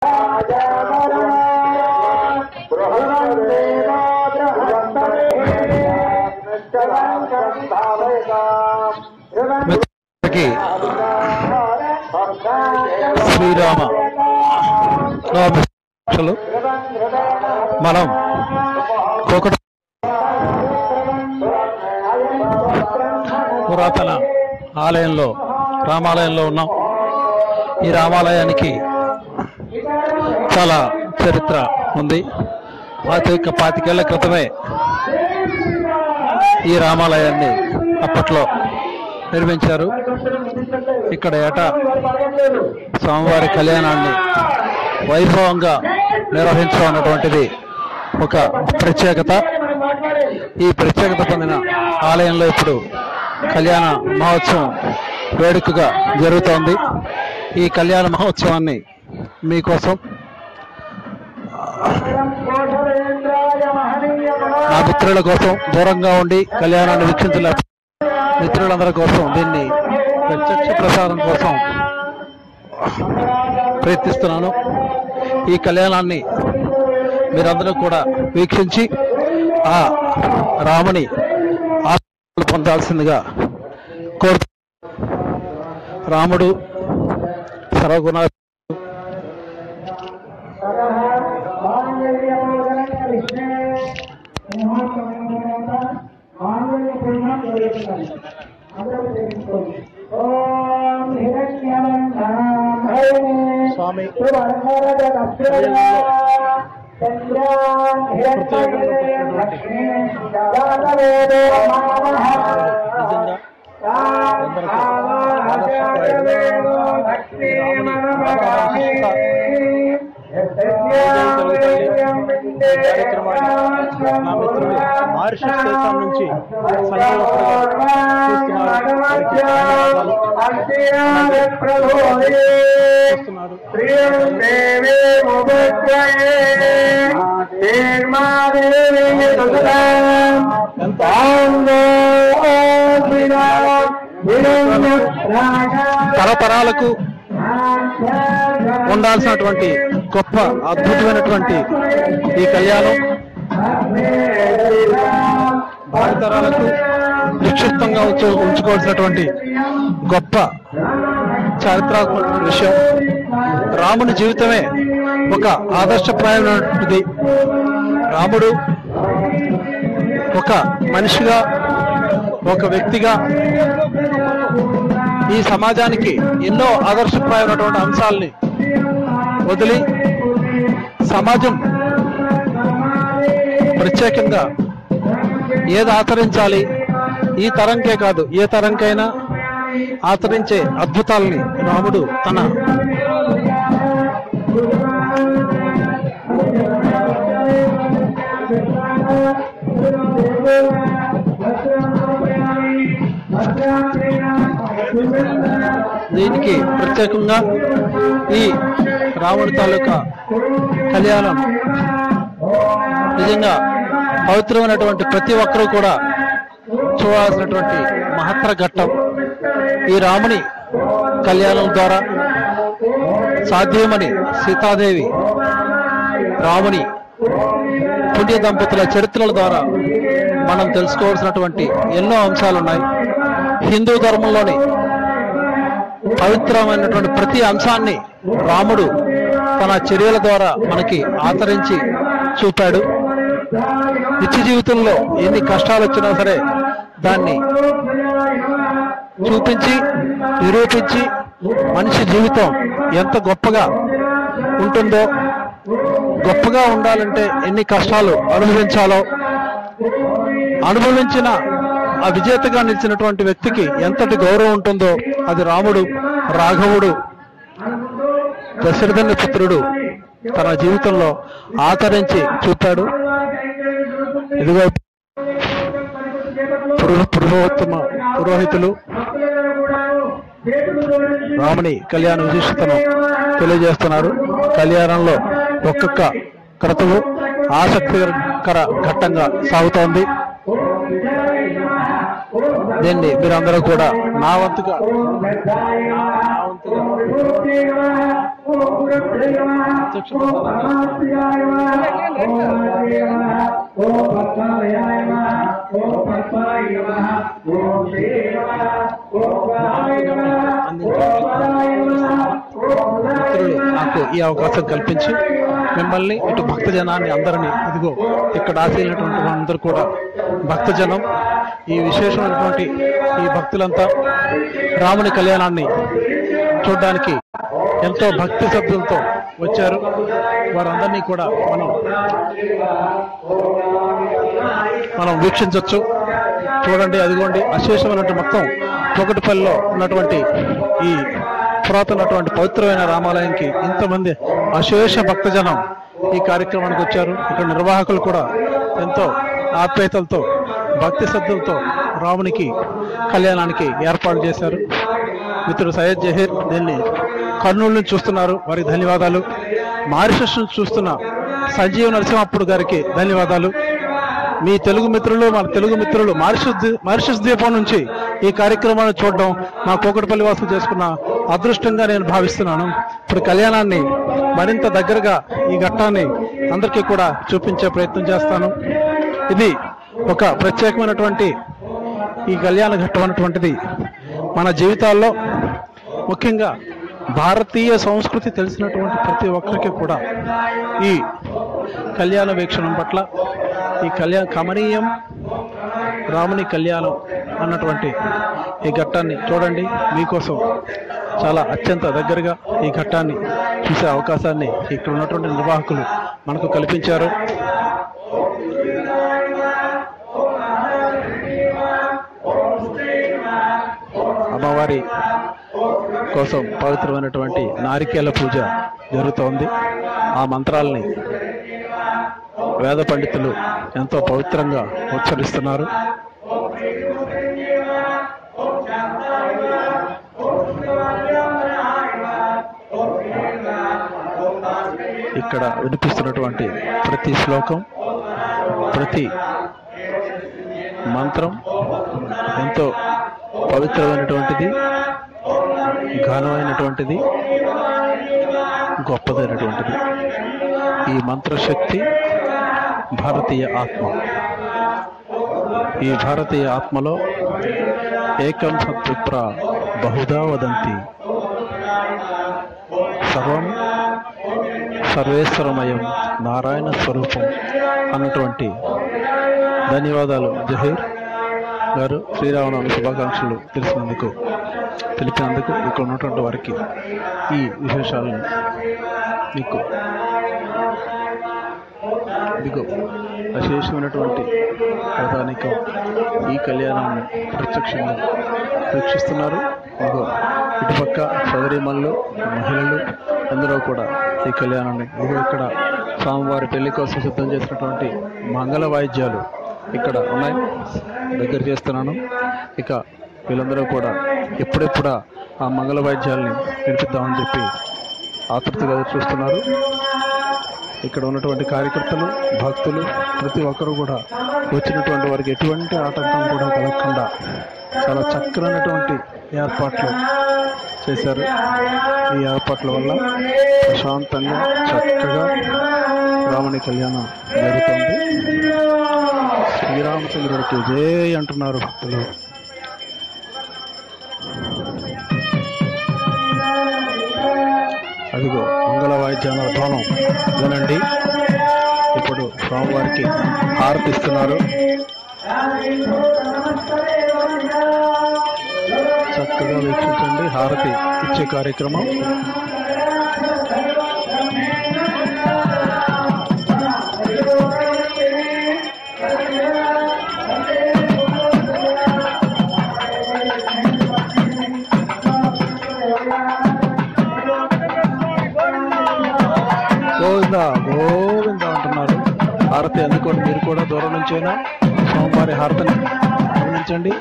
మిత్రులకి శ్రీరామ నవమి శుభాకాంక్షలు. మనం కోకట పురాతన ఆలయంలో రామాలయంలో ఉన్నాం ఈ రామాలయానికి చాలా చరిత్ర ఉంది పాతిక పాతికేళ్ల క్రితమే ఈ రామాలయాన్ని అప్పట్లో నిర్మించారు ఇక్కడ ఏటా స్వామివారి కళ్యాణాన్ని వైభవంగా నిర్వహించడం అన్నటువంటిది ఒక ప్రత్యేకత ఈ ప్రత్యేకత పొందిన ఆలయంలో ఇప్పుడు కళ్యాణ మహోత్సవం వేడుకగా జరుగుతోంది ఈ కళ్యాణ మహోత్సవాన్ని మీకోసం నా మిత్రుల కోసం దూరంగా ఉండి కళ్యాణాన్ని వీక్షించలే మిత్రులందరి కోసం దీన్ని ప్రత్యక్ష ప్రసారం కోసం ప్రయత్నిస్తున్నాను ఈ కళ్యాణాన్ని మీరందరూ కూడా వీక్షించి ఆ రాముని ఆశీస్సులు పొందాల్సిందిగా కోరుతూ రాముడు సర్వగుణ స్వామి నిజంగా నా మిత్రుడు మారిషస్ దేశం నుంచి చేస్తున్నారు తరతరాలకు ఉండాల్సినటువంటి గొప్ప అద్భుతమైనటువంటి ఈ కళ్యాణం భావితరాలకు నిక్షిప్తంగా ఉంచు ఉంచుకోవాల్సినటువంటి గొప్ప చారిత్రాత్మక విషయం రాముని జీవితమే ఒక ఆదర్శప్రాయమైనటువంటిది రాముడు ఒక మనిషిగా ఒక వ్యక్తిగా ఈ సమాజానికి ఎన్నో ఆదర్శప్రాయమైనటువంటి అంశాలని వదిలి సమాజం ప్రత్యేకంగా ఏది ఆచరించాలి ఈ తరంకే కాదు ఏ తరంకైనా ఆచరించే అద్భుతాలని రాముడు తన దీనికి ప్రత్యేకంగా ఈ రాముడి తాలూకా కళ్యాణం నిజంగా పవిత్రమైనటువంటి ప్రతి ఒక్కరూ కూడా చూడాల్సినటువంటి మహత్తర ఘట్టం ఈ రాముని కళ్యాణం ద్వారా సాధ్యమని సీతాదేవి రాముని పుణ్య దంపతుల చరిత్రల ద్వారా మనం తెలుసుకోవాల్సినటువంటి ఎన్నో అంశాలు ఉన్నాయి హిందూ ధర్మంలోని పవిత్రమైనటువంటి ప్రతి అంశాన్ని రాముడు తన చర్యల ద్వారా మనకి ఆచరించి చూపాడు నిత్య జీవితంలో ఎన్ని కష్టాలు వచ్చినా సరే దాన్ని చూపించి నిరూపించి మనిషి జీవితం ఎంత గొప్పగా ఉంటుందో గొప్పగా ఉండాలంటే ఎన్ని కష్టాలు అనుభవించాలో అనుభవించిన ఆ విజేతగా నిలిచినటువంటి వ్యక్తికి ఎంతటి గౌరవం ఉంటుందో అది రాముడు రాఘవుడు దశరథుని పుత్రుడు తన జీవితంలో ఆచరించి చూపాడు ఇదిగో పురు- పురోహితమ పురోహితులు రాముని కళ్యాణ విశిష్టతను తెలియజేస్తున్నారు కళ్యాణంలో ఒక్కొక్క క్రతువు ఆసక్తికర ఘట్టంగా సాగుతోంది దీన్ని మీరందరూ కూడా నా వంతుగా నా వంతుగా ప్రత్యక్ష ప్రసారం మిత్రులు నాకు ఈ అవకాశం కల్పించి మిమ్మల్ని ఇటు భక్తజనాన్ని అందరినీ ఇదిగో ఇక్కడ ఆశీలైనటువంటి అందరూ కూడా భక్తజనం ఈ విశేషమైనటువంటి ఈ భక్తులంతా రాముని కళ్యాణాన్ని చూడడానికి ఎంతో భక్తి శ్రద్ధలతో వచ్చారు వారందరినీ కూడా మనం మనం వీక్షించవచ్చు చూడండి అదిగోండి అశేషమైనటువంటి మొత్తం పొగటిపల్లిలో ఉన్నటువంటి ఈ పురాతనటువంటి పవిత్రమైన రామాలయంకి ఇంతమంది అశేష భక్తజనం ఈ కార్యక్రమానికి వచ్చారు ఇక్కడ నిర్వాహకులు కూడా ఎంతో ఆప్యాయతలతో భక్తి శ్రద్ధలతో రామునికి కళ్యాణానికి ఏర్పాటు చేశారు మిత్రుడు సయ్యద్ జహీర్ దీన్ని కర్నూలు నుంచి చూస్తున్నారు వారికి ధన్యవాదాలు మారిషస్ నుంచి చూస్తున్న సంజీవ నరసింహప్పుడు గారికి ధన్యవాదాలు మీ తెలుగు మిత్రులు మన తెలుగు మిత్రులు మారిషస్ ద్వీ- మారిషస్ ద్వీపం నుంచి ఈ కార్యక్రమాన్ని చూడడం మా కోకటపల్లి వాసులు చేసుకున్న అదృష్టంగా నేను భావిస్తున్నాను ఇప్పుడు కళ్యాణాన్ని మరింత దగ్గరగా ఈ ఘట్టాన్ని అందరికీ కూడా చూపించే ప్రయత్నం చేస్తాను ఇది ఒక ప్రత్యేకమైనటువంటి ఈ కళ్యాణ ఘట్టం అనేటువంటిది మన జీవితాల్లో ముఖ్యంగా భారతీయ సంస్కృతి తెలిసినటువంటి ప్రతి ఒక్కరికి కూడా ఈ కళ్యాణ వీక్షణం పట్ల ఈ కళ్యాణ కమనీయం రాముని కళ్యాణం అన్నటువంటి ఈ ఘట్టాన్ని చూడండి మీకోసం చాలా అత్యంత దగ్గరగా ఈ ఘట్టాన్ని చూసే అవకాశాన్ని ఇక్కడ ఉన్నటువంటి నిర్వాహకులు మనకు కల్పించారు అమ్మవారి కోసం పవిత్రమైనటువంటి నారికేల పూజ జరుగుతోంది ఆ మంత్రాలని వేద పండితులు ఎంతో పవిత్రంగా ఉచ్చరిస్తున్నారు ఇక్కడ వినిపిస్తున్నటువంటి ప్రతి శ్లోకం ప్రతి మంత్రం ఎంతో పవిత్రమైనటువంటిది ఘనమైనటువంటిది గొప్పదైనటువంటిది ఈ మంత్రశక్తి భారతీయ ఆత్మ ఈ భారతీయ ఆత్మలో ఏకం సత్విప్ర బహుదా వదంతి సర్వం సర్వేశ్వరమయం నారాయణ స్వరూపం అన్నటువంటి ధన్యవాదాలు జహీర్ గారు శ్రీరామనవమి శుభాకాంక్షలు తెలిసినందుకు తెలిపినందుకు ఇక్కడ ఉన్నటువంటి వారికి ఈ విశేషాలను మీకు ఇదిగో అశేషమైనటువంటి ప్రధానికం ఈ కళ్యాణాన్ని ప్రత్యక్షంగా వీక్షిస్తున్నారు ఇదిగో ఇటుపక్క సోదరిమల్లు మహిళలు అందరూ కూడా ఈ కళ్యాణాన్ని ఇదిగో ఇక్కడ స్వామివారి పెళ్లి కోసం సిద్ధం చేసినటువంటి మంగళ వాయిద్యాలు ఇక్కడ ఉన్నాయి దగ్గర చేస్తున్నాను ఇక వీళ్ళందరూ కూడా ఎప్పుడెప్పుడా ఆ మంగళ వాయిద్యాల్ని వినిపిద్దామని చెప్పి ఆతృతగా చూస్తున్నారు ఇక్కడ ఉన్నటువంటి కార్యకర్తలు భక్తులు ప్రతి ఒక్కరు కూడా వచ్చినటువంటి వారికి ఎటువంటి ఆటంకం కూడా కలగకుండా చాలా చక్కనైనటువంటి ఏర్పాట్లు చేశారు ఈ ఏర్పాట్ల వల్ల ప్రశాంతంగా చక్కగా రాముని కళ్యాణం జరుగుతుంది శ్రీరామచంద్రుడికి జై అంటున్నారు భక్తులు అదిగో మంగళ వాయిద్యాల ధ్వనం వినండి ఇప్పుడు స్వామివారికి హారతి ఇస్తున్నారు చక్కగా వీక్షించండి హారతి ఇచ్చే కార్యక్రమం గోవింద గోవింద అంటున్నారు హారతి అందుకోండి మీరు కూడా దూరం నుంచైనా స్వామివారి హారతిని గమనించండి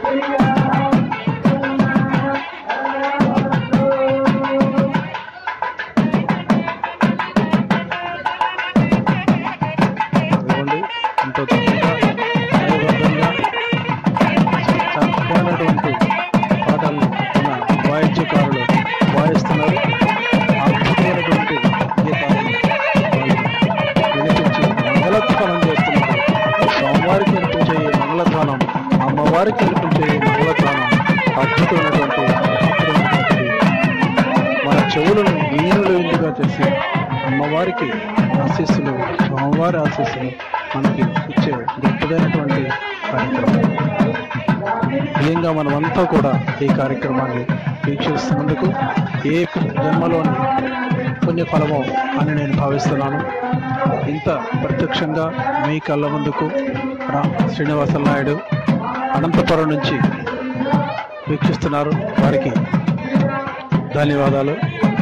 ఇదిగోండి ఎంతో చక్కగా న్యాయబద్ధంగా చక్కనటువంటి పాటలు మన వాయిద్యకారులు వాయిస్తున్నారు అద్భుతమైనటువంటి అందరికీ కనిపించే ఈ మంగళగానం అద్భుతమైనటువంటి మహత్తరమైనటువంటిది మన చెవులను వీణులు విందుగా చేసి అమ్మవారికి ఆశీస్సులు స్వామివారి ఆశీస్సులు మనకి ఇచ్చే గొప్పదైనటువంటి కార్యక్రమం నిజంగా మనమంతా కూడా ఈ కార్యక్రమాన్ని వీక్షిస్తున్నందుకు ఏ జన్మలోని పుణ్యఫలమో అని నేను భావిస్తున్నాను ఇంత ప్రత్యక్షంగా మీ కళ్ళ ముందుకు రా శ్రీనివాస నాయుడు అనంతపురం నుంచి వీక్షిస్తున్నారు వారికి ధన్యవాదాలు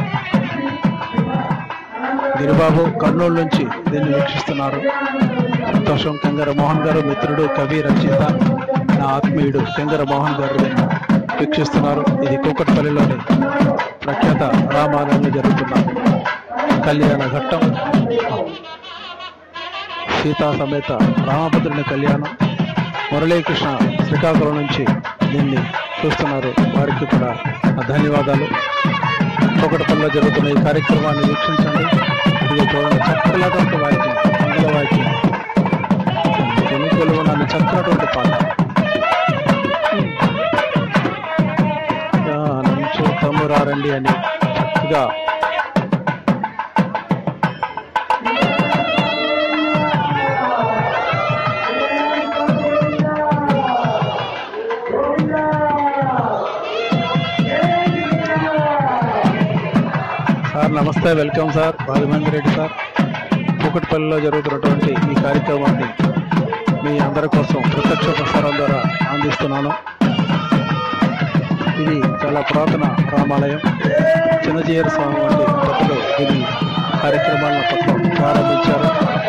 గిరిబాబు కర్నూలు నుంచి దీన్ని వీక్షిస్తున్నారు సంతోషం కంగర మోహన్ గారు మిత్రుడు కవి రచయిత నా ఆత్మీయుడు కంగర మోహన్ గారు దీన్ని వీక్షిస్తున్నారు ఇది కూకట్పల్లిలోని ప్రఖ్యాత రామాలయంలో జరుగుతున్న కళ్యాణ ఘట్టం సీతా సమేత రామభద్రుని కళ్యాణం మురళీకృష్ణ శ్రీకాకుళం నుంచి దీన్ని చూస్తున్నారు వారికి కూడా నా ధన్యవాదాలు ఒకటిపల్లిలో జరుగుతున్న ఈ కార్యక్రమాన్ని వీక్షించండి ఇది చూడండి చక్కలాటువంటి వాయిద్యం మంగళ వాయిద్యం ఎన్నికలు నన్ను చక్కనటువంటి పాట నుంచో తమ్మురారండి అని చక్కగా సార్ నమస్తే welcome sir Rajamahendra Reddy sir కూకట్పల్లిలో జరుగుతున్నటువంటి ఈ కార్యక్రమాన్ని మీ అందరి కోసం ప్రత్యక్ష ప్రసారం ద్వారా అందిస్తున్నాను ఇది చాలా పురాతన రామాలయం చిన్నజీయర స్వామి వంటి భక్తులు దీని కార్యక్రమాలను పట్ల ప్రారంభించారు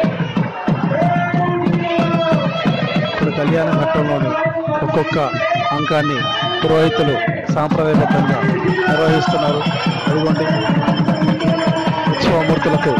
ఇప్పుడు కళ్యాణ ఘట్టంలోని ఒక్కొక్క అంకాన్ని పురోహితులు సాంప్రదాయబద్ధంగా నిర్వహిస్తున్నారు అదిగోండి ఉత్సవమూర్తులకు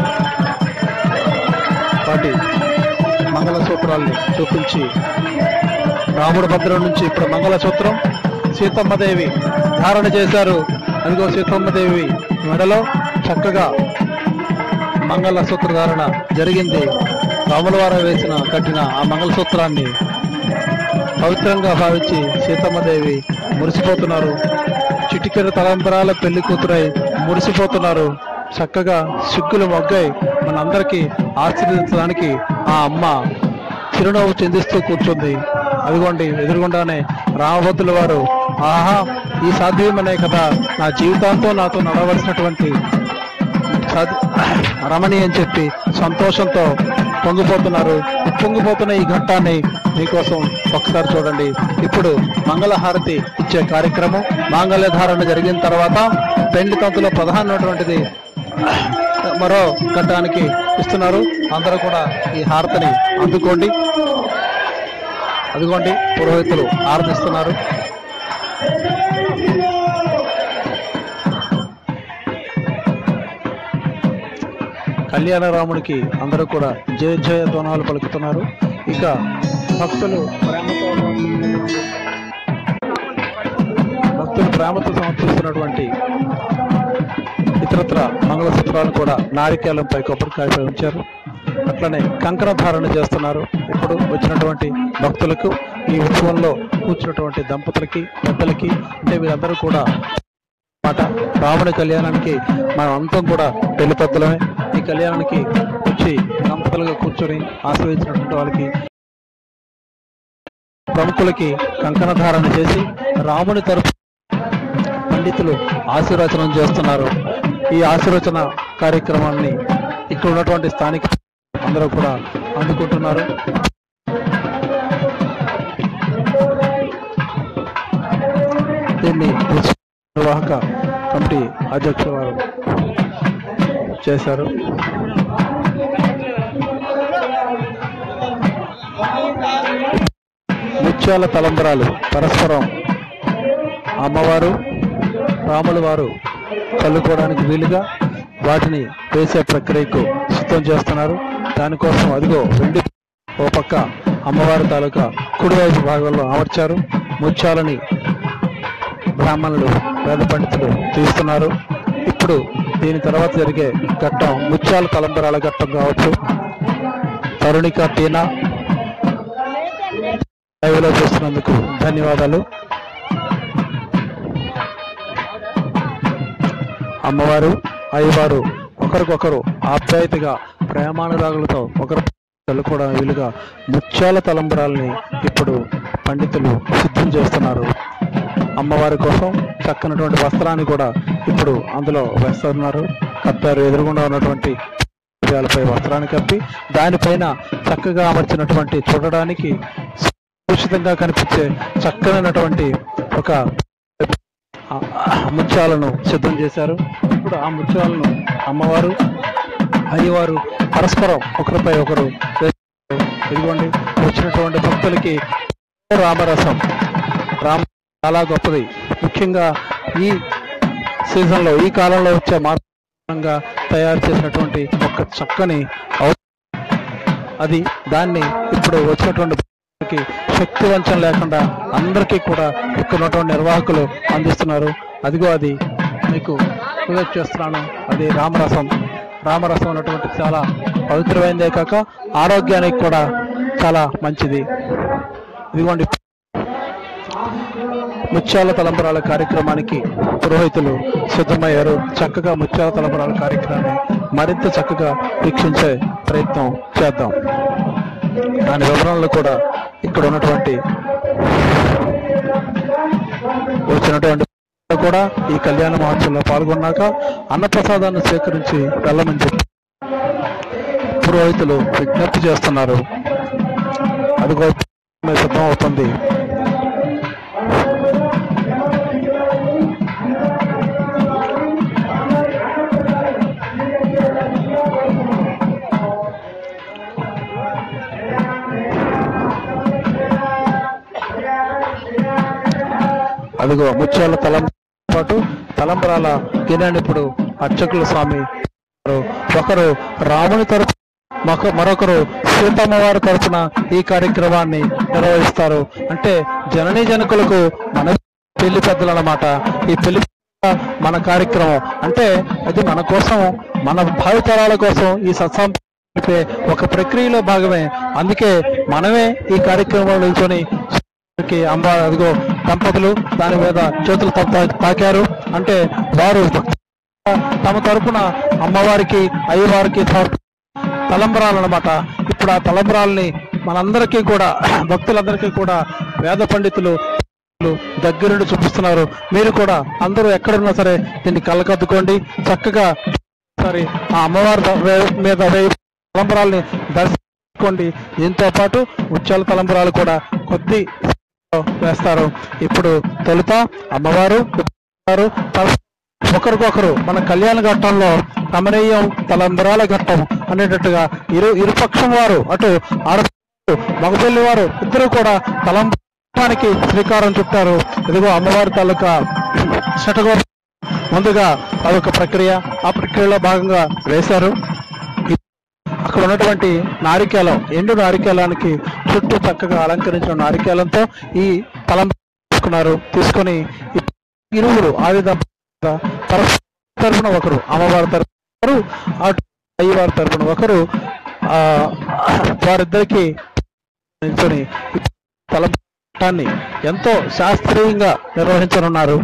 వాటి మంగళసూత్రాల్ని చూపించి రాముడు భద్రం నుంచి ఇప్పుడు మంగళసూత్రం సీతమ్మదేవి ధారణ చేశారు అదిగో సీతమ్మదేవి మెడలో చక్కగా మంగళసూత్ర ధారణ జరిగింది రాముల వారు వేసిన కట్టిన ఆ మంగళసూత్రాన్ని పవిత్రంగా భావించి సీతమ్మదేవి మురిసిపోతున్నారు చిటికెర తలంబరాల పెళ్లి కూతురై మురిసిపోతున్నారు చక్కగా సిగ్గులు మొగ్గై మనందరికీ ఆశీర్వదించడానికి ఆ అమ్మ చిరునవ్వు చెందిస్తూ కూర్చుంది అదిగోండి ఎదురుగుండానే రామభద్రుల వారు ఆహా ఈ సాధ్యమనే కదా నా జీవితాంతం నాతో నడవలసినటువంటి సాధి- రమణి అని చెప్పి సంతోషంతో పొంగిపోతున్నారు పొంగిపోతున్న ఈ ఘట్టాన్ని మీకోసం ఒకసారి చూడండి ఇప్పుడు మంగళహారతి ఇచ్చే కార్యక్రమం మాంగళ్య ధారణ జరిగిన తర్వాత పెండ్లి తంతులో ప్రధానమైనటువంటిది మరో ఘట్టానికి ఇస్తున్నారు అందరూ కూడా ఈ హారతిని అందుకోండి అదిగోండి పురోహితులు ఆరాధిస్తున్నారు కళ్యాణ రాముడికి అందరూ కూడా జయ జయ ధ్వనాలు పలుకుతున్నారు ఇక భక్తులు ప్రేమతో భక్తులు ప్రేమతో సమర్పిస్తున్నటువంటి ఇతరత్ర మంగళసూత్రాలను కూడా నారికేలంపై కొబ్బరికాయపై ఉంచారు అట్లనే కంకణ ధారణ చేస్తున్నారు ఇప్పుడు వచ్చినటువంటి భక్తులకు ఈ ఉత్సవంలో కూర్చున్నటువంటి దంపతులకి పెద్దలకి అంటే వీరందరూ కూడా మాట రాముడి కళ్యాణానికి మనం అంతం కూడా పెళ్లి పెద్దలమే ఈ కళ్యాణానికి వచ్చి దంపతులుగా కూర్చొని ఆశ్రయించినటువంటి వాళ్ళకి ప్రముఖులకి కంకణ ధారణ చేసి రాముని తరపు పండితులు ఆశీర్వచనం చేస్తున్నారు ఈ ఆశీర్వచన కార్యక్రమాన్ని ఇక్కడ ఉన్నటువంటి స్థానిక అందరూ కూడా అందుకుంటున్నారు దీన్ని ఉత్సవ నిర్వాహక కమిటీ అధ్యక్షుల వారు చేశారు ముత్యాల తలంబరాలు పరస్పరం అమ్మవారు రాముల వారు చల్లుకోవడానికి వీలుగా వాటిని వేసే ప్రక్రియకు సిద్ధం చేస్తున్నారు దానికోసం అదిగో వెండి ఓ పక్క అమ్మవారి తాలూకా కుడివైపు భాగంలో అమర్చారు ముత్యాలని బ్రాహ్మణులు వేద పండితులు తీస్తున్నారు ఇప్పుడు దీని తర్వాత జరిగే ఘట్టం ముత్యాల తలంబరాల ఘట్టం కావచ్చు తరుణిక టీనా లైవ్లో చూస్తున్నందుకు ధన్యవాదాలు అమ్మవారు అయ్యవారు ఒకరికొకరు ఆప్యాయతగా ప్రేమానురాగులతో ఒకరు కూడా వీలుగా ముత్యాల తలంబరాల్ని ఇప్పుడు పండితులు సిద్ధం చేస్తున్నారు అమ్మవారి కోసం చక్కనటువంటి వస్త్రాన్ని కూడా ఇప్పుడు అందులో వేస్తున్నారు కప్పారు ఎదురుగుండా ఉన్నటువంటి విషయాలపై వస్త్రాన్ని కప్పి దానిపైన చక్కగా అమర్చినటువంటి చూడడానికి సురక్షితంగా కనిపించే చక్కనైనటువంటి ఒక ఆ, ముత్యాలను సిద్ధం చేశారు ఇప్పుడు ఆ ముత్యాలను అమ్మవారు అయ్యవారు పరస్పరం ఒకరిపై ఒకరు వేస్తారు. ఇదిగోండి వచ్చినటువంటి భక్తులకి రామరసం రామ చాలా గొప్పది ముఖ్యంగా ఈ సీజన్లో ఈ కాలంలో వచ్చే మార్గంగా తయారు చేసినటువంటి ఒక చక్కని ఔ- అది దాన్ని ఇప్పుడు వచ్చినటువంటి భక్తులకి శక్తి వంచన లేకుండా అందరికీ కూడా ఇక్కడ ఉన్నటువంటి నిర్వాహకులు అందిస్తున్నారు అదిగో అది మీకు ప్రొజెక్ట్ చేస్తున్నాను అది రామరసం రామరసం అన్నటువంటి చాలా పవిత్రమైనదే కాక ఆరోగ్యానికి కూడా చాలా మంచిది ఇదిగోండి ముత్యాల తలంబరాల కార్యక్రమానికి పురోహితులు సిద్ధమయ్యారు చక్కగా ముత్యాల తలంబరాల కార్యక్రమాన్ని మరింత చక్కగా వీక్షించే ప్రయత్నం చేద్దాం దాని వివరాలను కూడా ఇక్కడ ఉన్నటువంటి వచ్చినటువంటి కూడా ఈ కళ్యాణ మహోత్సవంలో పాల్గొన్నాక అన్నప్రసాదాన్ని స్వీకరించి వెళ్ళమని చెప్పి పురోహితులు విజ్ఞప్తి చేస్తున్నారు అదిగో సిద్ధం అవుతుంది అదిగో ముత్యాల తలం పాటు తలంబరాల గిన్నెని ఇప్పుడు అర్చకుల స్వామి ఒకరు రాముని తరపు మక మరొకరు సీతమ్మ వారి తరపున ఈ కార్యక్రమాన్ని నిర్వహిస్తారు అంటే జననీ జనకులకు మన పెళ్లి పెద్దలు అన్నమాట ఈ పెళ్లి పెద్దల మన కార్యక్రమం అంటే అది మన కోసం మన భావితరాల కోసం ఈ సత్సంపే ఒక ప్రక్రియలో భాగమే అందుకే మనమే ఈ కార్యక్రమంలో నిల్చొని కి అమ్మ అదిగో దంపతులు దాని మీద చేతులు తా- తా- తాకారు అంటే వారు తమ తరపున అమ్మవారికి అయ్యవారికి సమర్ప- తలంబరాలు అన్నమాట ఇప్పుడు ఆ తలంబరాలని మనందరికీ కూడా భక్తులందరికీ కూడా వేద పండితులు దగ్గరుండి చూపిస్తున్నారు మీరు కూడా అందరూ ఎక్కడున్నా సరే దీన్ని కళ్ళకద్దుకోండి చక్కగా సరే ఆ అమ్మవారి ద- వే- మీద వేయి తలంబరాల్ని దర్శించుకోండి దీంతో పాటు ముత్యాల తలంబరాలు కూడా కొద్ది వేస్తారు ఇప్పుడు తొలుత అమ్మవారు వారు తల- ఒకరికొకరు మన కళ్యాణ ఘట్టంలో కమనీయం తలంబరాల ఘట్టం అనేటట్టుగా ఇరు ఇరుపక్షం వారు అటు ఆడ మగపెళ్లి వారు ఇద్దరు కూడా తలంబానికి శ్రీకారం చుట్టారు ఇదిగో అమ్మవారి తాలూకా శటగోప ముందుగా అదొక ప్రక్రియ ఆ ప్రక్రియలో భాగంగా వేశారు అక్కడ ఉన్నటువంటి నారికేలం ఎండు నారికేలానికి చుట్టూ చక్కగా అలంకరించిన నారికేలంతో ఈ తలం తీసుకున్నారు తీసుకొని ఈ ఇరువురు ఆ విధంగా పరస్పర తరపున ఒకరు అమ్మవారి తరపున ఒకరు అటు అయ్యవారి తరపున ఒకరు ఆ వారిద్దరికి నిల్చొని ఈ తలంటాన్ని ఎంతో శాస్త్రీయంగా నిర్వహించనున్నారు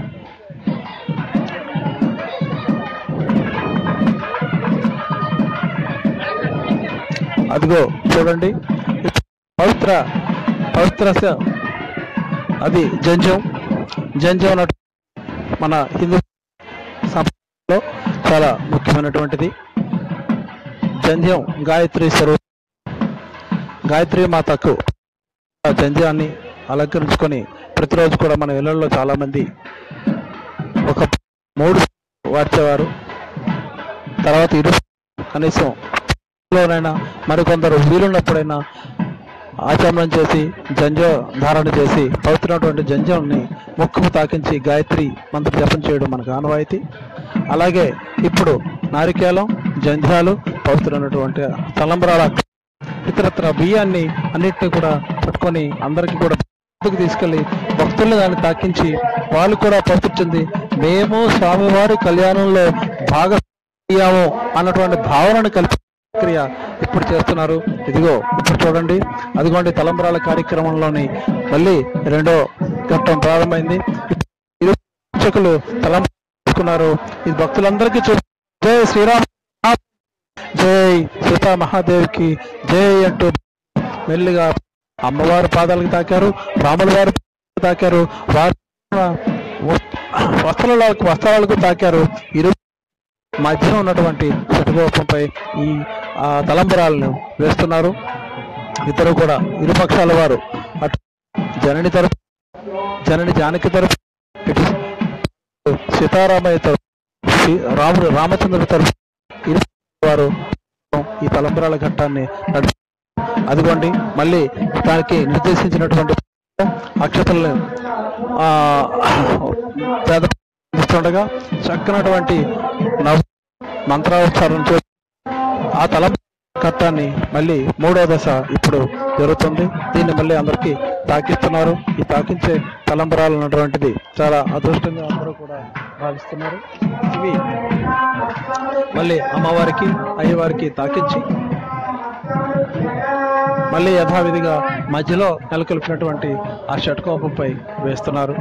అదిగో చూడండి పవిత్ర పవిత్ర స- అది జంజం జంజం అన్నట్టు మన హిందూ సంప్రదాయంలో చాలా ముఖ్యమైనటువంటిది జంధ్యం గాయత్రి స్వరూపం గాయత్రి మాతకు ఆ జంధ్యాన్ని అలంకరించుకొని ప్రతిరోజు కూడా మన ఇళ్లలో చాలా మంది ఒక మూడు వార్చేవారు తర్వాత ఇరు కనీసం లోనైనా మరికొందరు వీలున్నప్పుడైనా ఆచమనం చేసి జంజ ధారణ చేసి పవిత్రమైనటువంటి జంజంని ముక్కుకు తాకించి గాయత్రి మంత్ర జపం చేయడం మనకు ఆనవాయితీ అలాగే ఇప్పుడు నారికేలం జంధ్యాలు పవిత్రమైనటువంటి తలంబరాల ఇతరత్ర బియ్యాన్ని అన్నిటిని కూడా పట్టుకొని అందరికీ కూడా ముందుకు తీసుకెళ్లి భక్తుల్ని దాన్ని తాకించి వాళ్ళు కూడా పవిత్ర చెంది మేము స్వామివారి కళ్యాణంలో భాగ అయ్యాము అన్నటువంటి భావనను కల్పి ప్రక్రియ ఇప్పుడు చేస్తున్నారు ఇదిగో ఇప్పుడు చూడండి అదిగోండి తలంబరాల కార్యక్రమంలోని మళ్ళీ రెండో ఘట్టం ప్రారంభమైంది ఇరు ప్రేక్షకులు తలంబరాలు తీసుకున్నారు ఇది భక్తులందరికీ చూ జై శ్రీరామ్ జై సీతా మహాదేవికి జై అంటూ మెల్లిగా అమ్మవారి పాదాలకు తాకారు రాముల వారి పాదాలకు తాకారు వారి వస్త్రాలకు వస్త్రాలకు తాకారు ఇరు మధ్యన ఉన్నటువంటి శటగోపంపై ఈ ఆ తలంబరాలను వేస్తున్నారు ఇద్దరు కూడా ఇరు పక్షాల వారు అటు జనని తరపు జనని జానకి తరపు ఇటు సీతారామయ్య తరపు శ్రీ- రాముడు రామచంద్రుడి తరపు ఇరు వారు ఈ తలంబరాల ఘట్టాన్ని నడిపి అదిగోండి మళ్ళీ దానికి నిర్దేశించినటువంటి అక్షతలను ఆ, పేద ఇస్తుండగా చక్కనటువంటి నవ్ మంత్రోచ్చారణ చే ఆ తలం ఘట్టాన్ని మళ్ళీ మూడో దశ ఇప్పుడు జరుగుతుంది దీన్ని మళ్ళీ అందరికీ తాకిస్తున్నారు ఈ తాకించే తలంబరాలు ఉన్నటువంటిది చాలా అదృష్టంగా అందరూ కూడా భావిస్తున్నారు ఇవి మళ్ళీ అమ్మవారికి అయ్యవారికి తాకించి మళ్ళీ యథావిధిగా మధ్యలో నెలకొల్పినటువంటి ఆ షట్కోపంపై వేస్తున్నారు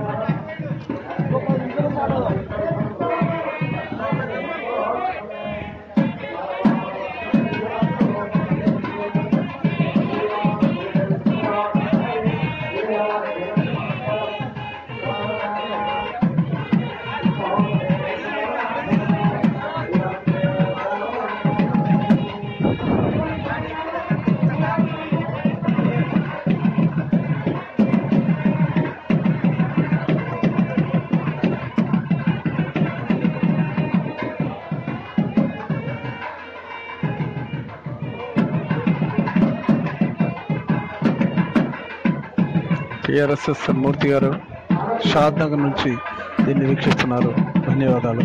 టిఆర్ఎస్ఎస్ మూర్తి గారు షాద్ నగర్ నుంచి దీన్ని వీక్షిస్తున్నారు ధన్యవాదాలు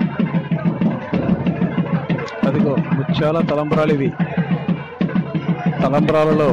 అదిగో ముత్యాల తలంబరాలు ఇవి తలంబరాలలో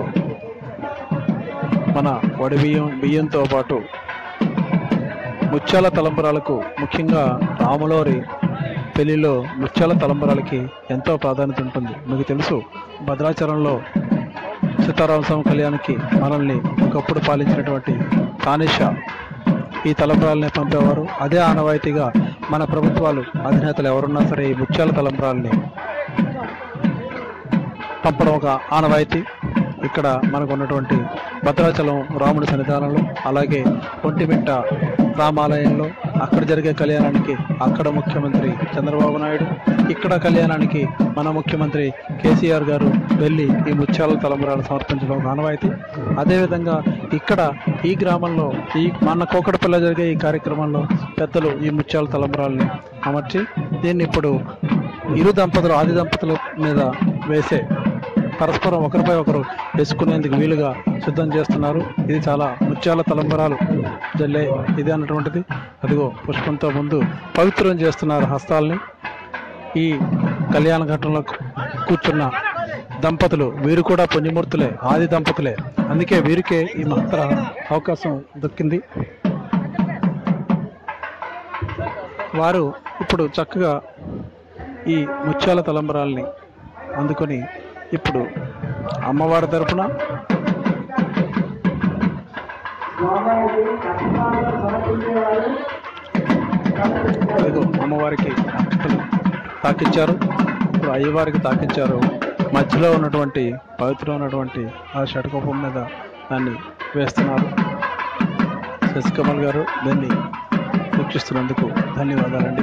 మన వడి బియ్యం బియ్యంతో పాటు ముత్యాల తలంబరాలకు ముఖ్యంగా రాములోరి పెళ్లిలో ముత్యాల తలంబరాలకి ఎంతో ప్రాధాన్యత ఉంటుంది మీకు తెలుసు భద్రాచలంలో సీతారామస్వామి కళ్యాణ్కి మనల్ని ఒకప్పుడు పాలించినటువంటి తానిషా ఈ తలంబరాలని పంపేవారు అదే ఆనవాయితీగా మన ప్రభుత్వాలు అధినేతలు ఎవరున్నా సరే ఈ ముత్యాల తలంబరాలని పంపడం ఒక ఆనవాయితీ ఇక్కడ మనకు ఉన్నటువంటి భద్రాచలం రాముడి సన్నిధానంలో అలాగే ఒంటిమిట్ట రామాలయంలో అక్కడ జరిగే కళ్యాణానికి అక్కడ ముఖ్యమంత్రి చంద్రబాబు నాయుడు ఇక్కడ కళ్యాణానికి మన ముఖ్యమంత్రి కేసీఆర్ గారు వెళ్ళి ఈ ముత్యాల తలంబరాలు సమర్పించడం ఒక ఆనవాయితీ అదేవిధంగా ఇక్కడ ఈ గ్రామంలో ఈ మన కోకడపల్లి జరిగే ఈ కార్యక్రమంలో పెద్దలు ఈ ముత్యాల తలంబరాలని అమర్చి దీన్ని ఇప్పుడు ఇరు దంపతులు ఆది దంపతుల మీద వేసే పరస్పరం ఒకరిపై ఒకరు వేసుకునేందుకు వీలుగా సిద్ధం చేస్తున్నారు ఇది చాలా ముత్యాల తలంబరాలు జల్లే ఇది అన్నటువంటిది అదిగో పుష్పంతో ముందు పవిత్రం చేస్తున్నారు హస్తాల్ని ఈ కళ్యాణ ఘట్టంలో కూర్చున్న దంపతులు వీరు కూడా పుణ్యమూర్తులే ఆది దంపతులే అందుకే వీరికే ఈ మహత్తర అవకాశం దక్కింది వారు ఇప్పుడు చక్కగా ఈ ముత్యాల తలంబరాల్ని అందుకొని ఇప్పుడు అమ్మవారి తరపున ఇదిగో అమ్మవారికి అక్షతలు తాకిచ్చారు ఇప్పుడు అయ్యవారికి తాకిచ్చారు మధ్యలో ఉన్నటువంటి పవిత్రమైనటువంటి ఆ షటకోపం మీద దాన్ని వేస్తున్నారు శశికమల్ గారు దాన్ని వీక్షిస్తున్నందుకు ధన్యవాదాలండి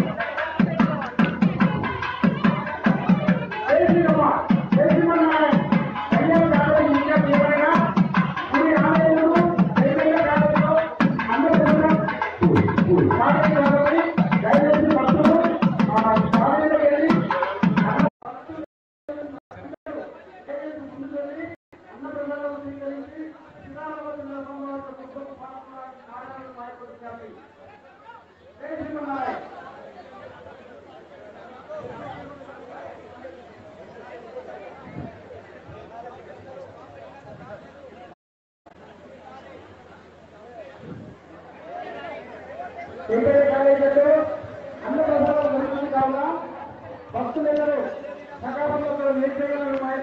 వెంకట కాలేజీలో అన్న ప్రసాదం జరుగుతుంది కావున భక్తులందరూ సకాలంలో నిర్ణయాలను మా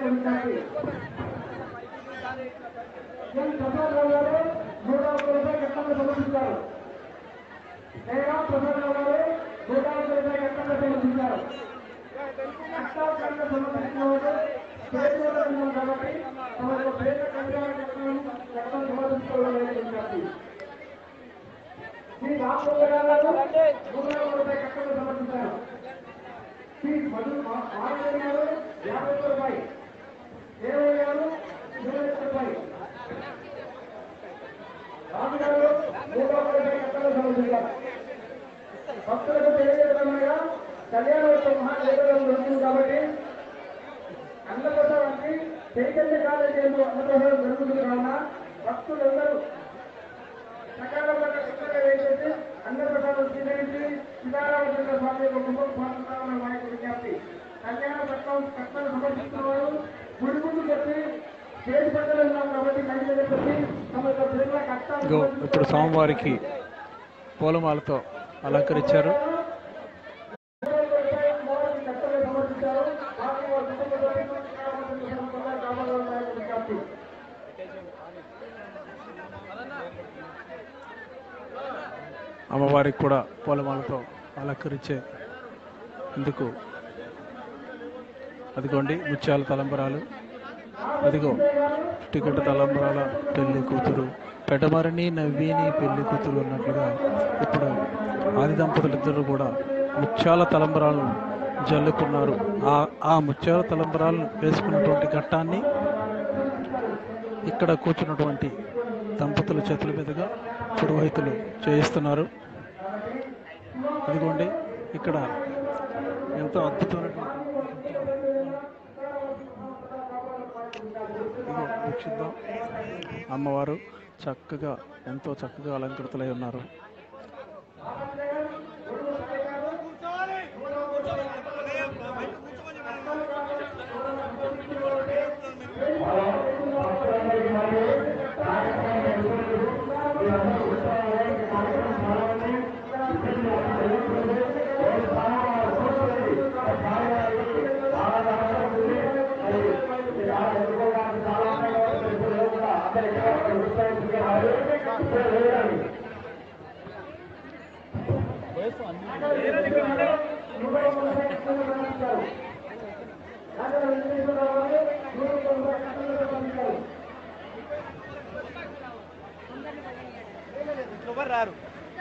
కట్టలు సమర్పించారు జయరాం ప్రసాద్ గారు నూట యాభై రూపాయల కట్టలు సమర్పించారు కష్టాలు కట్టలు సమర్పించిన వారు పేదోళ్ళ ఉన్నారు కాబట్టి తమకు పేద కళ్యాణ కట్టలను కట్టలు సమర్పించుకోవాలని విజ్ఞప్తి శ్రీ రామచంద్ర గారు నూట యాభై రూపాయల కట్టలు సమర్పించారు శ్రీ మధు మాధవ గారు యాభై రూపాయలు ఇరవై గారు ఇరవై రూపాయలు రాజుగారు నూట యాభై కట్టలు సమర్పించారు భక్తులకు తెలియజేయడమనగా కళ్యాణోత్సవ మహాదేవుడు జరుగుతుంది కాబట్టి అన్నప్రసాదానికి చైతన్య కాలేజీ అన్నప్రసాదం జరుగుతుంది కావున భక్తులందరూ సకాలంలో చక్కగా వేసేసి అన్నప్రసాదం స్వీకరించి సీతారామచంద్ర స్వామి యొక్క కుటుంబం పాల్గొనాలని మా యొక్క విజ్ఞప్తి కళ్యాణ పట్నం కట్నం సమర్పిస్తున్న వారు గుడి ముందు చెప్పి స్టేజ్ పక్కన ఉన్నాం కాబట్టి మైక్ దగ్గర చెప్పి తమ యొక్క పిల్లల ఇగో కష్టాలు ఇప్పుడు స్వామివారికి పూలమాలతో అలంకరించారు కట్టలు సమర్పించారు వారి వారి కుటుంబ సభ్యులు శ్రీరామచంద్ర స్వామి కావాలని మా యొక్క విజ్ఞప్తి అమ్మవారికి కూడా పూలమాలతో అలంకరించే ఇందుకు అదిగోండి ముత్యాల తలంబరాలు అదిగో టికెట్ తలంబరాల పెళ్లి కూతురు పెడమరని నవ్విని పెళ్లి కూతురు అన్నట్లుగా ఇప్పుడు ఆది దంపతులిద్దరూ కూడా ముత్యాల తలంబరాలను జల్లుకున్నారు ఆ ఆ ముత్యాల తలంబరాలను వేసుకున్నటువంటి ఘట్టాన్ని ఇక్కడ కూర్చున్నటువంటి దంపతుల చేతుల మీదుగా పురోహితులు చేయిస్తున్నారు అదిగోండి ఇక్కడ ఎంతో అద్భుతమైనటువంటి ఇదిగో వీక్షిద్దాం అమ్మవారు చక్కగా ఎంతో చక్కగా అలంకృతులై ఉన్నారు ఎవరు రారు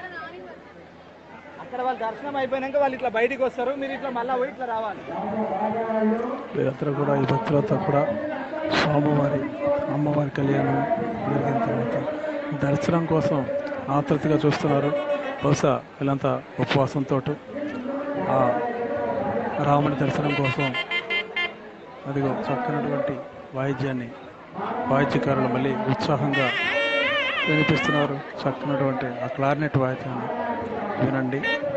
అక్కడ వాళ్ళ దర్శనం అయిపోయినాక వాళ్ళు ఇట్లా బయటికి వస్తారు మీరు ఇట్లా మళ్ళీ పోయి ఇట్లా రావాలి వీరందరూ కూడా ఈ భక్తులతో కూడా స్వామివారి అమ్మవారి కళ్యాణం జరిగిన తర్వాత దర్శనం కోసం ఆతృతగా చూస్తున్నారు బహుశా వీళ్ళంతా ఉపవాసంతో ఆ రాముని దర్శనం కోసం అదిగో చక్కనటువంటి వాయిద్యాన్ని వాయిద్యకారులు మళ్ళీ ఉత్సాహంగా వినిపిస్తున్నారు చక్కనటువంటి ఆ క్లారినెట్ వాయిద్యాన్ని వినండి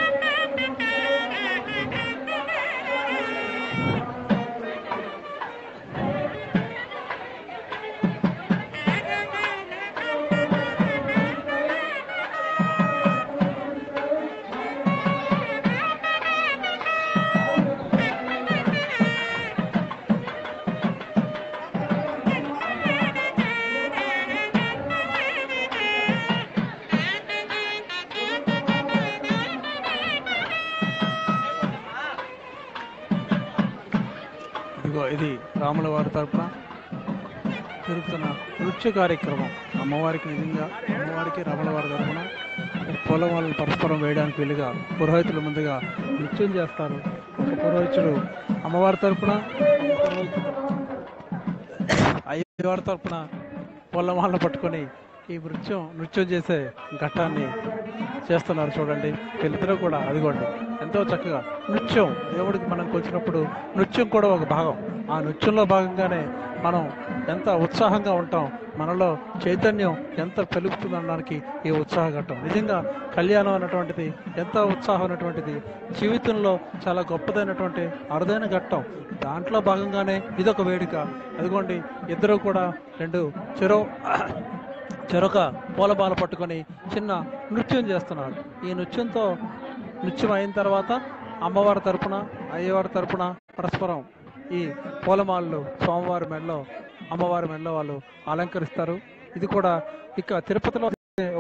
ఇదిగో ఇది రాముల వారి తరపున జరుగుతున్న నృత్య కార్యక్రమం అమ్మవారికి నిజంగా అమ్మవారికి రాముల వారి తరపున పొలం వాళ్ళని పరస్పరం వేయడానికి వీలుగా పురోహితులు ముందుగా నృత్యం చేస్తారు ఒక పురోహితుడు అమ్మవారి తరపున ఒక పురోహితుడు అయ్యవారి తరపున పొలం వాళ్ళని పట్టుకొని ఈ నృత్యం నృత్యం చేసే ఘట్టాన్ని చేస్తున్నారు చూడండి వీళ్ళిద్దరూ కూడా అదిగోండి ఎంతో చక్కగా నృత్యం దేవుడికి మనం కొలిచినప్పుడు నృత్యం కూడా ఒక భాగం ఆ నృత్యంలో భాగంగానే మనం ఎంత ఉత్సాహంగా ఉంటాం మనలో చైతన్యం ఎంత పెరుగుతుంది అనడానికి ఈ ఉత్సాహ ఘట్టం నిజంగా కళ్యాణం అన్నటువంటిది ఎంత ఉత్సాహం అనేటువంటిది జీవితంలో చాలా గొప్పదైనటువంటి అరుదైన ఘట్టం దాంట్లో భాగంగానే ఇదొక వేడుక అదిగోండి ఇద్దరు కూడా రెండు చెరో చెరొక పూలబాల పట్టుకొని చిన్న నృత్యం చేస్తున్నారు ఈ నృత్యంతో నృత్యం అయిన తర్వాత అమ్మవారి తరపున అయ్యవారి తరపున పరస్పరం ఈ పూలమాలలు స్వామివారి మెడలో అమ్మవారి మెడలో వాళ్ళు అలంకరిస్తారు ఇది కూడా ఇక తిరుపతిలో ఒక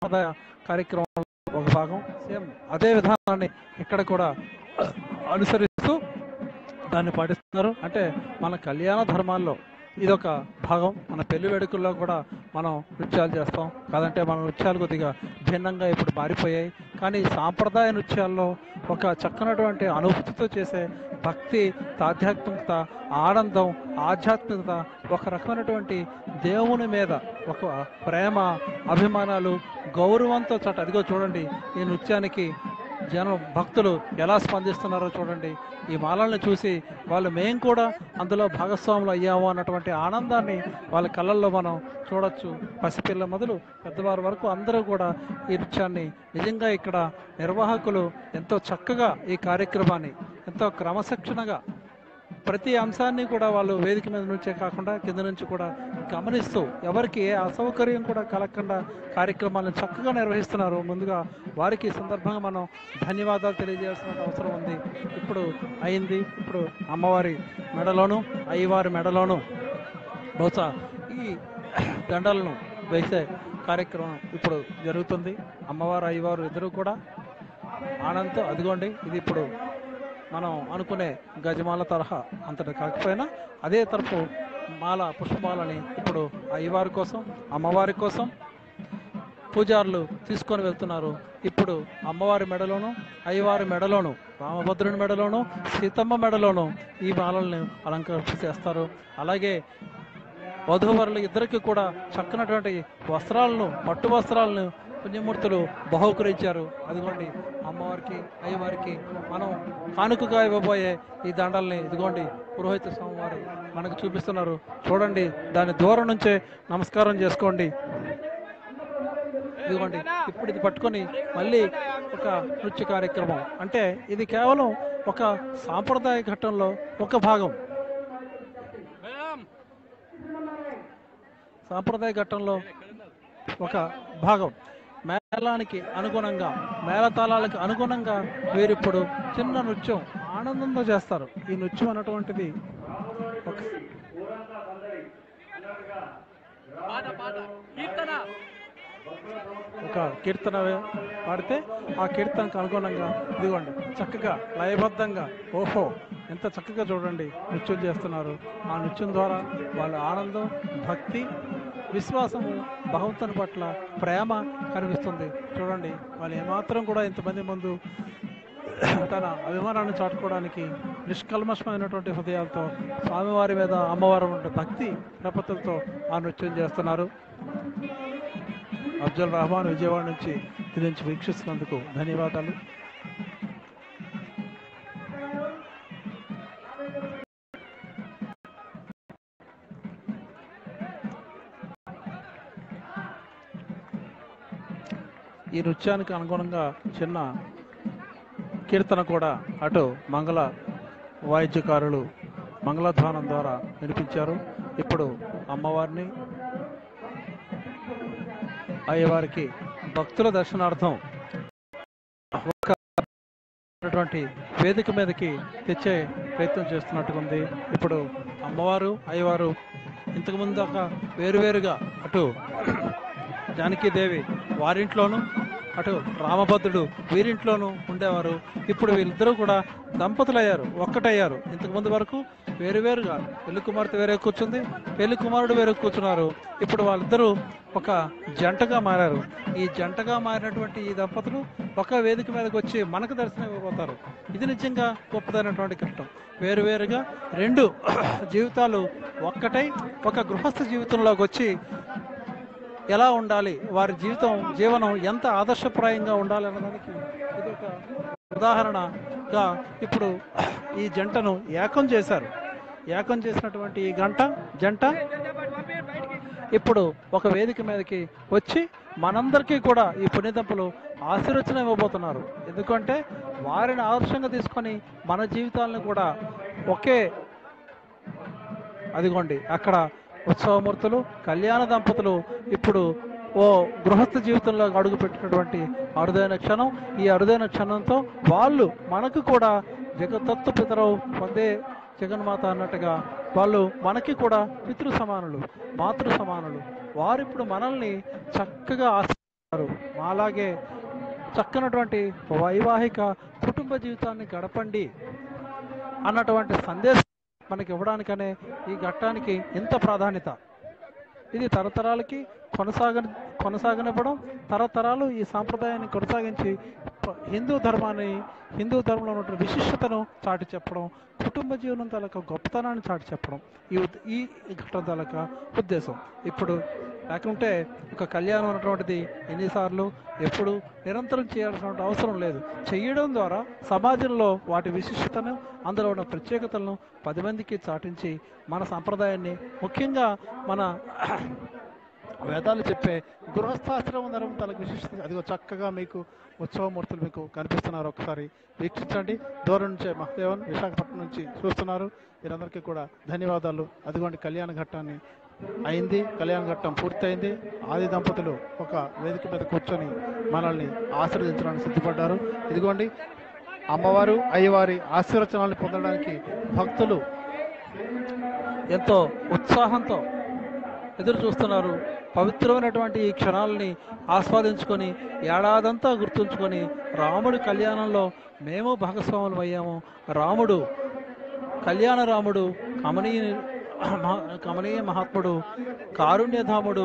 సాంప్రదాయ కార్యక్రమంలో ఒక భాగం సేమ్ అదే విధానాన్ని ఇక్కడ కూడా అనుసరిస్తూ దాన్ని పాటిస్తున్నారు అంటే మన కళ్యాణ ధర్మాల్లో ఇదొక భాగం మన పెళ్లి వేడుకల్లో కూడా మనం నృత్యాలు చేస్తాం కాదంటే మన నృత్యాలు కొద్దిగా భిన్నంగా ఇప్పుడు మారిపోయాయి కానీ సాంప్రదాయ నృత్యాల్లో ఒక చక్కనటువంటి అనుభూతితో చేసే భక్తి ఆధ్యాత్మికత ఆనందం ఆధ్యాత్మికత ఒక రకమైనటువంటి దేవుని మీద ఒక ప్రేమ అభిమానాలు గౌరవంతో చట్ట అదిగో చూడండి ఈ నృత్యానికి జనం భక్తులు ఎలా స్పందిస్తున్నారో చూడండి ఈ మాలల్ని చూసి వాళ్ళు మేం కూడా అందులో భాగస్వాములు అయ్యాము అన్నటువంటి ఆనందాన్ని వాళ్ళ కళ్ళల్లో మనం చూడొచ్చు పసిపిల్ల మొదలు పెద్దవారి వరకు అందరూ కూడా ఈ నృత్యాన్ని నిజంగా ఇక్కడ నిర్వాహకులు ఎంతో చక్కగా ఈ కార్యక్రమాన్ని ఎంతో క్రమశిక్షణగా ప్రతి అంశాన్ని కూడా వాళ్ళు వేదిక మీద నుంచే కాకుండా కింద నుంచి కూడా గమనిస్తూ ఎవరికి ఏ అసౌకర్యం కూడా కలగకుండా కార్యక్రమాలను చక్కగా నిర్వహిస్తున్నారు ముందుగా వారికి ఈ సందర్భంగా మనం ధన్యవాదాలు తెలియజేయాల్సిన అవసరం ఉంది ఇప్పుడు అయింది ఇప్పుడు అమ్మవారి మెడలోను అయ్యవారి మెడలోను బహుశా ఈ దండలను వేసే కార్యక్రమం ఇప్పుడు జరుగుతుంది అమ్మవారు అయ్యవారు ఇద్దరు కూడా ఆనందంతో అదిగోండి ఇది ఇప్పుడు మనం అనుకునే గజమాల తరహా అంతటి కాకపోయినా అదే తరపు మాల పుష్పమాలని ఇప్పుడు అయ్యవారి కోసం అమ్మవారి కోసం పూజారులు తీసుకొని వెళ్తున్నారు ఇప్పుడు అమ్మవారి మెడలోను అయ్యవారి మెడలోను రామభద్రుని మెడలోను సీతమ్మ మెడలోను ఈ మాలల్ని అలంకరణ చేస్తారు అలాగే వధూవరులు ఇద్దరికి కూడా చక్కనటువంటి వస్త్రాలను పట్టు వస్త్రాలను పుణ్యమూర్తులు బహుకరించారు అదిగోండి అమ్మవారికి అయ్యవారికి మనం కానుకగా ఇవ్వబోయే ఈ దండల్ని ఇదిగోండి పురోహిత స్వామి వారు మనకు చూపిస్తున్నారు చూడండి దాని దూరం నుంచే నమస్కారం చేసుకోండి ఇదిగోండి ఇప్పుడు ఇది పట్టుకొని మళ్ళీ ఒక నృత్య కార్యక్రమం అంటే ఇది కేవలం ఒక సాంప్రదాయ ఘట్టంలో ఒక భాగం సాంప్రదాయ ఘట్టంలో ఒక భాగం మేళానికి అనుగుణంగా మేళతాళాలకు అనుగుణంగా వీరిప్పుడు చిన్న నృత్యం ఆనందంతో చేస్తారు ఈ నృత్యం అన్నటువంటిది ఒక ఒక కీర్తన పాడితే ఆ కీర్తనకు అనుగుణంగా ఇదిగోండి చక్కగా లయబద్ధంగా ఓహో ఎంత చక్కగా చూడండి నృత్యం చేస్తున్నారు ఆ నృత్యం ద్వారా వాళ్ళ ఆనందం భక్తి విశ్వాసము భగవంతుని పట్ల ప్రేమ కనిపిస్తుంది చూడండి వాళ్ళు ఏమాత్రం కూడా ఇంతమంది ముందు తన అభిమానాన్ని చాటుకోవడానికి నిష్కల్మషమైనటువంటి హృదయాలతో స్వామివారి మీద అమ్మవారి ఉండే భక్తి ప్రపత్తులతో ఆ నృత్యం చేస్తున్నారు అఫ్జల్ రహమాన్ విజయవాడ నుంచి ఇది నుంచి వీక్షిస్తున్నందుకు ధన్యవాదాలు ఈ నృత్యానికి అనుగుణంగా చిన్న కీర్తన కూడా అటు మంగళ వాయిద్యకారులు మంగళధ్వానం ద్వారా వినిపించారు ఇప్పుడు అమ్మవారిని అయ్యవారికి భక్తుల దర్శనార్థం ఒక ఉన్నటువంటి వేదిక మీదకి తెచ్చే ప్రయత్నం చేస్తున్నట్టుగా ఉంది ఇప్పుడు అమ్మవారు అయ్యవారు ఇంతకుముందు దాకా వేరువేరుగా అటు జానకీదేవి వారింట్లోనూ అటు రామభద్రుడు వీరింట్లోనూ ఉండేవారు ఇప్పుడు వీళ్ళిద్దరూ కూడా దంపతులయ్యారు ఒక్కటయ్యారు ఇంతకుముందు వరకు వేరువేరుగా పెళ్లి కుమార్తె వేరే కూర్చుంది పెళ్లి కుమారుడు వేరే కూర్చున్నారు ఇప్పుడు వాళ్ళిద్దరూ ఒక జంటగా మారారు ఈ జంటగా మారినటువంటి ఈ దంపతులు ఒక వేదిక మీదకి వచ్చి మనకు దర్శనం ఇవ్వబోతారు ఇది నిజంగా గొప్పదైనటువంటి ఘట్టం వేరువేరుగా రెండు జీవితాలు ఒక్కటై ఒక గృహస్థ జీవితంలోకి వచ్చి ఎలా ఉండాలి వారి జీవితం జీవనం ఎంత ఆదర్శప్రాయంగా ఉండాలి అన్నదానికి ఇది ఒక ఉదాహరణగా ఇప్పుడు ఈ జంటను ఏకం చేశారు ఏకం చేసినటువంటి ఈ గంట జంట ఇప్పుడు ఒక వేదిక మీదకి వచ్చి మనందరికీ కూడా ఈ పుణ్యదంపులు ఆశీర్వచనం ఇవ్వబోతున్నారు ఎందుకంటే వారిని ఆదర్శంగా తీసుకొని మన జీవితాలను కూడా ఒకే అదిగోండి అక్కడ ఉత్సవమూర్తులు కళ్యాణ దంపతులు ఇప్పుడు ఓ గృహస్థ జీవితంలో అడుగు పెట్టినటువంటి అరుదైన క్షణం ఈ అరుదైన క్షణంతో వాళ్ళు మనకు కూడా జగతత్వ పితరవు పొందే జగన్మాత అన్నట్టుగా వాళ్ళు మనకి కూడా పితృ సమానులు మాతృ సమానులు వారిప్పుడు మనల్ని చక్కగా ఆశ ఉన్నారు అలాగే చక్కనటువంటి వైవాహిక కుటుంబ జీవితాన్ని గడపండి అన్నటువంటి సందేశం మనకి ఇవ్వడానికనే ఈ ఘట్టానికి ఇంత ప్రాధాన్యత ఇది తరతరాలకి కొనసాగ కొనసాగనివ్వడం తరతరాలు ఈ సాంప్రదాయాన్ని కొనసాగించి ప- హిందూ ధర్మాన్ని హిందూ ధర్మంలో ఉన్న విశిష్టతను చాటి చెప్పడం కుటుంబ జీవనం తాలూకా గొప్పతనాన్ని చాటి చెప్పడం ఈ ఉద్- ఈ ఘట్టం తాలూకా ఉద్దేశం ఇప్పుడు లేకుంటే ఒక కళ్యాణం అన్నటువంటిది ఎన్నిసార్లు ఎప్పుడు నిరంతరం చేయాల్సిన అవసరం లేదు చేయడం ద్వారా సమాజంలో వాటి విశిష్టతను అందులో ఉన్న ప్రత్యేకతలను పది మందికి చాటించి మన సంప్రదాయాన్ని ముఖ్యంగా మన వేదాలు చెప్పే గృహస్థాశ్రమం ధర్మం తనకు విశిష్టత అదిగో చక్కగా మీకు ఉత్సవమూర్తులు మీకు కనిపిస్తున్నారు ఒకసారి వీక్షించండి దూరం నుంచే మహదేవన్ విశాఖపట్నం నుంచి చూస్తున్నారు వీరందరికీ కూడా ధన్యవాదాలు అదిగోండి కళ్యాణ ఘట్టాన్ని అయింది కళ్యాణ ఘట్టం పూర్తయింది ఆది దంపతులు ఒక వేదిక మీద కూర్చొని మనల్ని ఆశీర్వదించడానికి సిద్ధపడ్డారు ఇదిగోండి అమ్మవారు అయ్యవారి ఆశీర్వచనాలను పొందడానికి భక్తులు ఎంతో ఉత్సాహంతో ఎదురు చూస్తున్నారు పవిత్రమైనటువంటి ఈ క్షణాలని ఆస్వాదించుకొని ఏడాదంతా గుర్తుంచుకొని రాముడి కళ్యాణంలో మేము భాగస్వాములు అయ్యాము రాముడు కళ్యాణ రాముడు కమనీయ మహా- కమనీయ మహాత్ముడు కారుణ్యధాముడు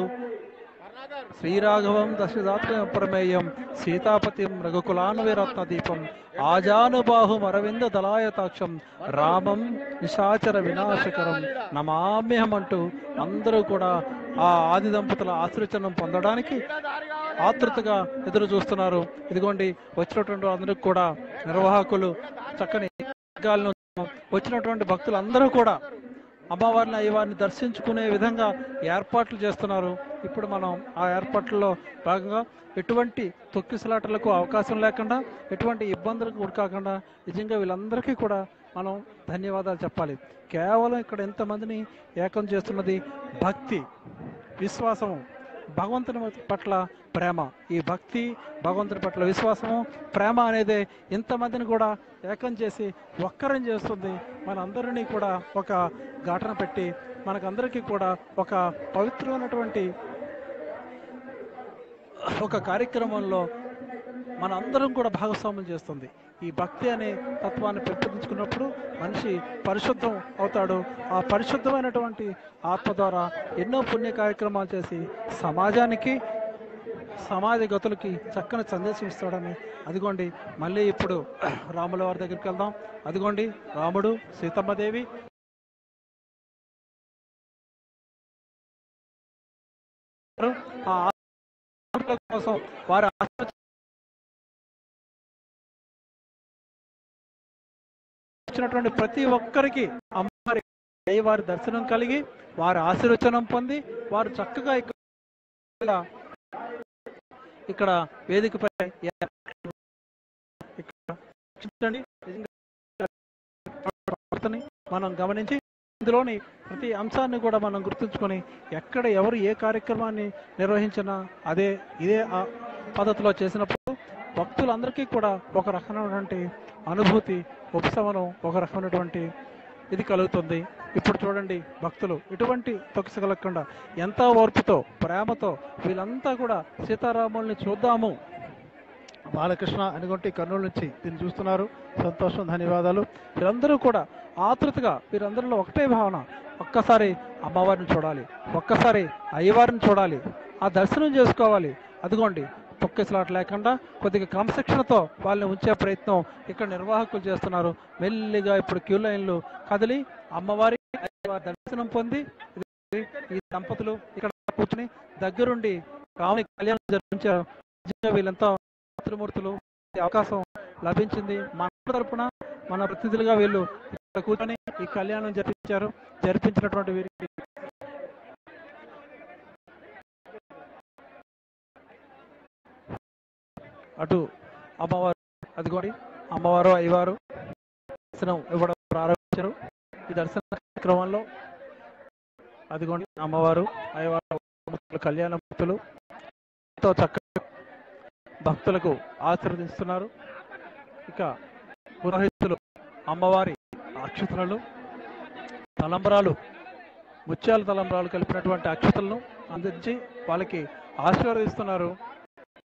శ్రీరాఘవం దశరథాత్మప్రమేయం సీతాపతిం రఘుకులాన్వరత్న దీపం ఆజానుబాహుం అరవింద దళాయతాక్షం రామం నిశాచర వినాశకరం నమామ్యహం అంటూ అందరూ కూడా ఆ ఆది దంపతుల ఆశీర్వచనం పొందడానికి ఆతృతగా ఎదురు చూస్తున్నారు ఇదిగోండి వచ్చినటువంటి అందరికి కూడా నిర్వాహకులు చక్కని మార్గాలను వచ్చినటువంటి భక్తులందరూ కూడా అమ్మవారిని అయ్యవారిని దర్శించుకునే విధంగా ఏర్పాట్లు చేస్తున్నారు ఇప్పుడు మనం ఆ ఏర్పాట్లలో భాగంగా ఎటువంటి తొక్కిసలాటలకు అవకాశం లేకుండా ఎటువంటి ఇబ్బందులకు గురికాకుండా నిజంగా వీళ్ళందరికీ కూడా మనం ధన్యవాదాలు చెప్పాలి కేవలం ఇక్కడ ఎంతమందిని ఏకం చేస్తున్నది భక్తి విశ్వాసము భగవంతుని పట్ల ప్రేమ ఈ భక్తి భగవంతుని పట్ల విశ్వాసము ప్రేమ అనేది ఇంతమందిని కూడా ఏకం చేసి ఒక్కరం చేస్తుంది మనందరినీ కూడా ఒక ఘటన పెట్టి మనకందరికీ కూడా ఒక పవిత్రమైనటువంటి ఒక కార్యక్రమంలో మనందరం కూడా భాగస్వామ్యం చేస్తుంది ఈ భక్తి అనే తత్వాన్ని పెంపొందించుకున్నప్పుడు మనిషి పరిశుద్ధం అవుతాడు ఆ పరిశుద్ధమైనటువంటి ఆత్మ ద్వారా ఎన్నో పుణ్య కార్యక్రమాలు చేసి సమాజానికి సమాజ గతులకి చక్కని సందేశం ఇస్తాడని అదిగోండి మళ్ళీ ఇప్పుడు రాముల వారి దగ్గరికి వెళ్దాం అదిగోండి రాముడు సీతమ్మదేవి ఆ ఆత్మల కోసం వారి ఆత్మ వచ్చినటువంటి ప్రతి ఒక్కరికి అమ్మవారి వారి దర్శనం కలిగి వారి ఆశీర్వచనం పొంది వారు చక్కగా ఇక్కడ ఇక్కడ వేదికపై ఇక్కడ చూడండి, ప్రవర్తనని మనం గమనించి ఇందులోని ప్రతి అంశాన్ని కూడా మనం గుర్తుంచుకొని ఎక్కడ ఎవరు ఏ కార్యక్రమాన్ని నిర్వహించినా అదే ఇదే ఆ పద్ధతిలో చేసినప్పుడు భక్తులందరికీ కూడా ఒక రకమైనటువంటి అనుభూతి ఉపశమనం ఒక రకమైనటువంటి ఇది కలుగుతుంది ఇప్పుడు చూడండి భక్తులు ఇటువంటి తొక్కిసగలకుండా ఎంత ఓర్పుతో ప్రేమతో వీళ్ళంతా కూడా సీతారాముల్ని చూద్దాము బాలకృష్ణ అనుకుంటే కర్నూలు నుంచి దీన్ని చూస్తున్నారు సంతోషం ధన్యవాదాలు వీరందరూ కూడా ఆతృతగా వీరందరిలో ఒకటే భావన ఒక్కసారి అమ్మవారిని చూడాలి ఒక్కసారి అయ్యవారిని చూడాలి ఆ దర్శనం చేసుకోవాలి అదిగోండి తొక్కిసలాట లేకుండా కొద్దిగా క్రమశిక్షణతో వాళ్ళని ఉంచే ప్రయత్నం ఇక్కడ నిర్వాహకులు చేస్తున్నారు మెల్లిగా ఇప్పుడు క్యూ లైన్లు కదిలి అమ్మవారి అయ్యవారి దర్శనం పొంది ఇది- ఈ దంపతులు ఇక్కడ కూర్చుని దగ్గరుండి రాముని కళ్యాణం జరిపించారు నిజంగా వీళ్ళంతా త్రిమూర్తులు ఈ అవకాశం లభించింది మన తరపున మన ప్రతినిధులుగా వీళ్ళు ఇక్కడ కూర్చొని ఈ కళ్యాణం జరిపించారు జరిపించినటువంటి వీరికి అటు అమ్మవారు అదిగోండి అమ్మవారు అయ్యవారు దర్శనం ఇవ్వడం ప్రారంభించారు ఈ దర్శన కార్యక్రమంలో అదిగోండి అమ్మవారు అయ్యవారు కళ్యాణ భక్తులు ఎంతో చక్కగా భక్తులకు ఆశీర్వదిస్తున్నారు ఇక పురోహితులు అమ్మవారి అక్షతలను తలంబరాలు ముత్యాల తలంబరాలు కలిపినటువంటి అక్షతలను అందించి వాళ్ళకి ఆశీర్వదిస్తున్నారు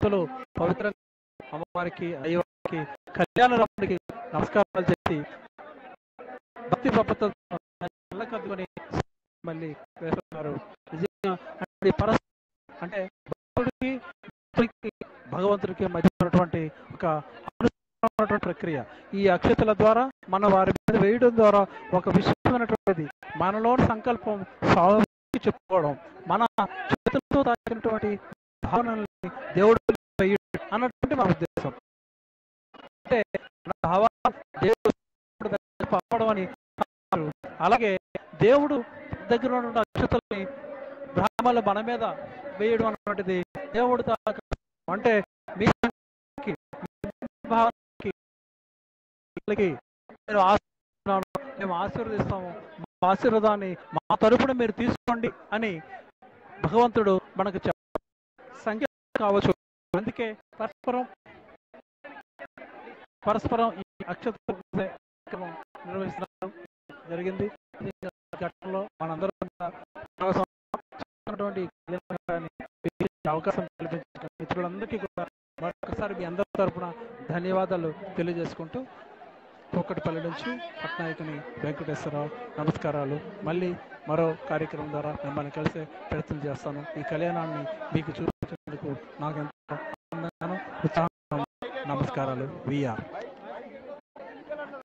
భక్తులు పవిత్రంగా అమ్మవారికి అయ్యవారికి కళ్యాణ రాముడికి నమస్కారాలు చేసి భక్తి ప్రపత్తులతో కళ్ళకద్దుకొని మళ్ళీ వేస్తున్నారు నిజంగా అంటే పరస్ అంటే భక్తుడికి భక్తుడికి భగవంతుడికి మధ్య ఉన్నటువంటి ఒక అనుసరమైనటువంటి ప్రక్రియ ఈ అక్షతల ద్వారా మన వారి మీద వేయడం ద్వారా ఒక విశేషమైనటువంటిది మనలోని సంకల్పం స్వామికి చెప్పుకోవడం మన చేతులతో తాకినటువంటి భావనల్ని దేవుడు వేయడం అన్నటువంటి మన ఉద్దేశం అంటే మన భావాలు దేవుడు దగ్గర పంపడం అని అంటారు. అలాగే దేవుడు దగ్గర ఉన్నటువంటి అక్షతల్ని బ్రాహ్మణుల మన మీద వేయడం అన్నటువంటిది దేవుడు తాలూకా అంటే మీ మీ భావానికి వీళ్ళకి నేను ఆశీర్వదిస్తున్నాను, మేము ఆశీర్వదిస్తాము మా ఆశీర్వాదాన్ని మా తరపున మీరు తీసుకోండి అని భగవంతుడు మనకు చెప్ప సంఖ్య కావచ్చు అందుకే పరస్పరం పరస్పరం ఈ అక్షత కార్యక్రమం నిర్వహించడం జరిగింది ఈ ఘట్టంలో మనందరం కూడా భాగస్వామ్యం ఈ కార్యక్రమాన్ని వీక్షించే అవకాశం కల్పించిన మిత్రులందరికీ కూడా మరొకసారి మీ అందరి తరపున ధన్యవాదాలు తెలియజేసుకుంటూ కూకటిపల్లి నుంచి పట్నాయకుని వెంకటేశ్వరరావు నమస్కారాలు మళ్ళీ మరో కార్యక్రమం ద్వారా మిమ్మల్ని కలిసే ప్రయత్నం చేస్తాను ఈ కళ్యాణాన్ని మీకు చూపించినందుకు నాకు ఎంతో ఆనందంగాను ఉత్సాహం నమస్కారాలు విఆర్